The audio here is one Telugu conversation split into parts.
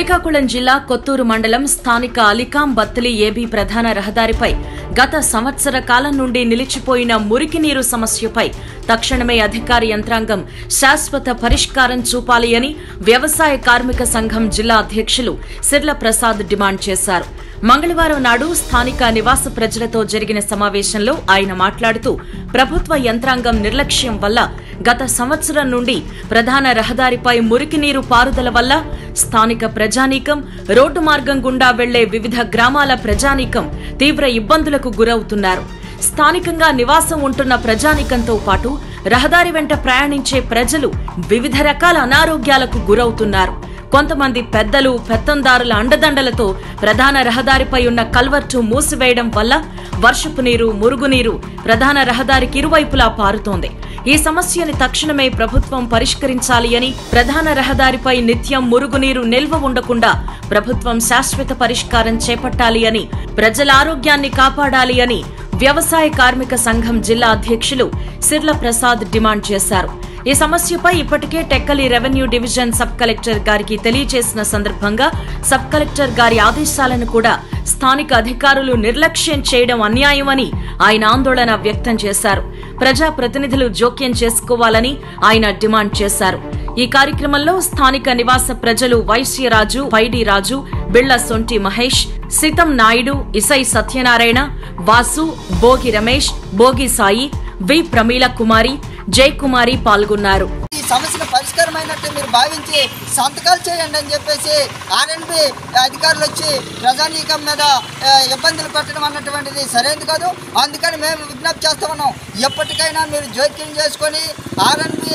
శ్రీకాకుళం జిల్లా కొత్తూరు మండలం స్థానిక అలికాం బత్తలి ఏబీ ప్రధాన రహదారిపై గత సంవత్సర కాలం నుండి నిలిచిపోయిన మురికి నీరు సమస్యపై తక్షణమే అధికార యంత్రాంగం శాశ్వత పరిష్కారం చూపాలి అని వ్యవసాయ కార్మిక సంఘం జిల్లా అధ్యక్షులు సిర్ల ప్రసాద్ డిమాండ్ చేశారు మంగళవారం నాడు స్థానిక నివాస ప్రజలతో జరిగిన సమావేశంలో ఆయన మాట్లాడుతూ ప్రభుత్వ యంత్రాంగం నిర్లక్ష్యం వల్ల గత సంవత్సరం నుండి ప్రధాన రహదారిపై మురికి నీరు పారుదల వల్ల స్థానిక ప్రజానీకం రోడ్డు మార్గం గుండా వెళ్లే వివిధ గ్రామాల ప్రజానీకం తీవ్ర ఇబ్బందులకు గురవుతున్నారు స్థానికంగా నివాసం ఉంటున్న ప్రజానీకంతో పాటు రహదారి వెంట ప్రయాణించే ప్రజలు వివిధ రకాల అనారోగ్యాలకు గురవుతున్నారు కొంతమంది పెద్దలు పెత్తందారుల అండదండలతో ప్రధాన రహదారిపై ఉన్న కల్వర్టు మూసివేయడం వల్ల వర్షపు నీరు మురుగునీరు ప్రధాన రహదారికి ఇరువైపులా పారుతోంది ఈ సమస్యని తక్షణమే ప్రభుత్వం పరిష్కరించాలి అని ప్రధాన రహదారిపై నిత్యం మురుగునీరు నిల్వ ఉండకుండా ప్రభుత్వం శాశ్వత పరిష్కారం చేపట్టాలి అని ప్రజల ఆరోగ్యాన్ని కాపాడాలి అని వ్యవసాయ కార్మిక సంఘం జిల్లా అధ్యక్షులు సిర్ల ప్రసాద్ డిమాండ్ చేశారు ఈ సమస్యపై ఇప్పటికే Tekkali revenue division sub collector గారికి తెలియజేసిన సందర్భంగా సబ్ కలెక్టర్ గారి ఆదేశాలను కూడా స్థానిక అధికారులు నిర్లక్ష్యం చేయడం అన్యాయమని ఆయన ఆందోళన వ్యక్తం చేశారు ప్రజా ప్రతినిధులు జోక్యం చేసుకోవాలని ఆయన డిమాండ్ చేశారు ఈ కార్యక్రమంలో స్థానిక నివాస ప్రజలు వైశ్యరాజు పైడి రాజు బిళ్ల సొంటి మహేష్ సితం నాయుడు ఇసై సత్యనారాయణ వాసు బోగి రమేష్ బోగి సాయి వి ప్రమీల కుమారి జయకుమారి పాల్గొన్నారు ఈ సమస్యను పరిష్కారమైనట్టు మీరు భావించి సంతకాలు చేయండి అని చెప్పేసి ఆర్ఎన్బి అధికారులు వచ్చి ప్రజానీకం మీద ఆ, ఇబ్బందులు పెట్టడం అన్నటువంటిది సరైనది కాదు అందుకని మేము విజ్ఞప్తి చేస్తా ఉన్నాం ఎప్పటికైనా మీరు జోక్యం చేసుకొని ఆర్ఎన్బి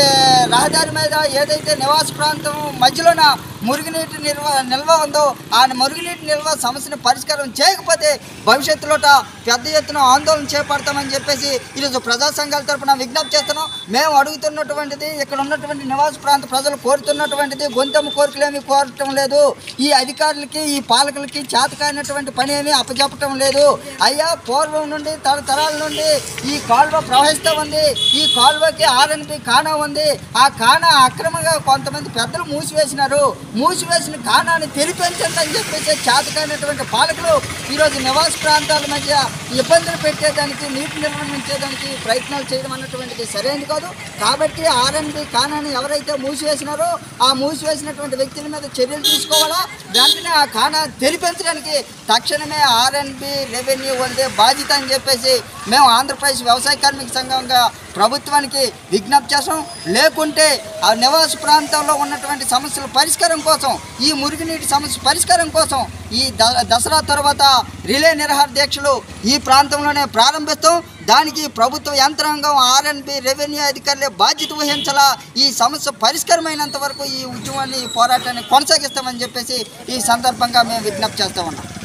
రహదారి మీద ఏదైతే నివాస ప్రాంతం మధ్యలోన మురుగునీటి నిల్వ నిల్వ ఉందో ఆ మురుగునీటి నిల్వ సమస్యను పరిష్కారం చేయకపోతే భవిష్యత్తులోట పెద్ద ఎత్తున ఆందోళన చేపడతామని చెప్పేసి ఈరోజు ప్రజా సంఘాల తరపున విజ్ఞప్తి చేస్తున్నాం మేము అడుగుతున్నటువంటిది ఇక్కడ ఉన్నటువంటి నివాస ప్రాంత ప్రజలు కోరుతున్నటువంటిది గొంతెమ్మ కోరికలేమి కోరటం లేదు ఈ అధికారులకి ఈ పాలకులకి చేతకాయినటువంటి పని ఏమీ అప్పచెప్పటం లేదు అయ్యా పూర్వం నుండి తరతరాల నుండి ఈ కాలువ ప్రవహిస్తూ ఉంది ఈ కాలువకి ఆర్ఎన్పి కానా ఉంది ఆ కానా అక్రమంగా కొంతమంది పెద్దలు మూసివేసినారు మూసివేసిన కానాన్ని తెలిపించండి అని చెప్పేసి చేతకాయినటువంటి పాలకులు ఈరోజు నివాస ప్రాంతాల మధ్య ఇబ్బందులు పెట్టేదానికి నీటి నిర్వహించేదానికి ప్రయత్నాలు చేయడం అన్నటువంటిది సరైనది కాదు కాబట్టి ఆర్ఎన్బి కానాన్ని ఎవరైతే మూసివేసినారో ఆ మూసివేసినటువంటి వ్యక్తుల మీద చర్యలు తీసుకోవాలా వెంటనే ఆ కానా తెలిపించడానికి తక్షణమే ఆర్ఎన్బి రెవెన్యూ వందే బాధ్యత అని చెప్పేసి మేము ఆంధ్రప్రదేశ్ వ్యవసాయ కార్మిక సంఘంగా ప్రభుత్వానికి విజ్ఞప్తి చేస్తాం లేకుంటే ఆ నివాస ప్రాంతంలో ఉన్నటువంటి సమస్యల పరిష్కారం కోసం ఈ మురుగునీటి సమస్య పరిష్కారం కోసం ఈ ద- దసరా తర్వాత రిలే నిరహార దీక్షలు ఈ ప్రాంతంలోనే ప్రారంభిస్తాం దానికి ప్రభుత్వ యంత్రాంగం ఆర్ఎన్బి రెవెన్యూ అధికారులే బాధ్యత వహించాలా ఈ సమస్య పరిష్కారమైనంత వరకు ఈ ఉద్యమాన్ని ఈ పోరాటాన్ని కొనసాగిస్తామని చెప్పేసి ఈ సందర్భంగా మేము విజ్ఞప్తి చేస్తా ఉన్నాం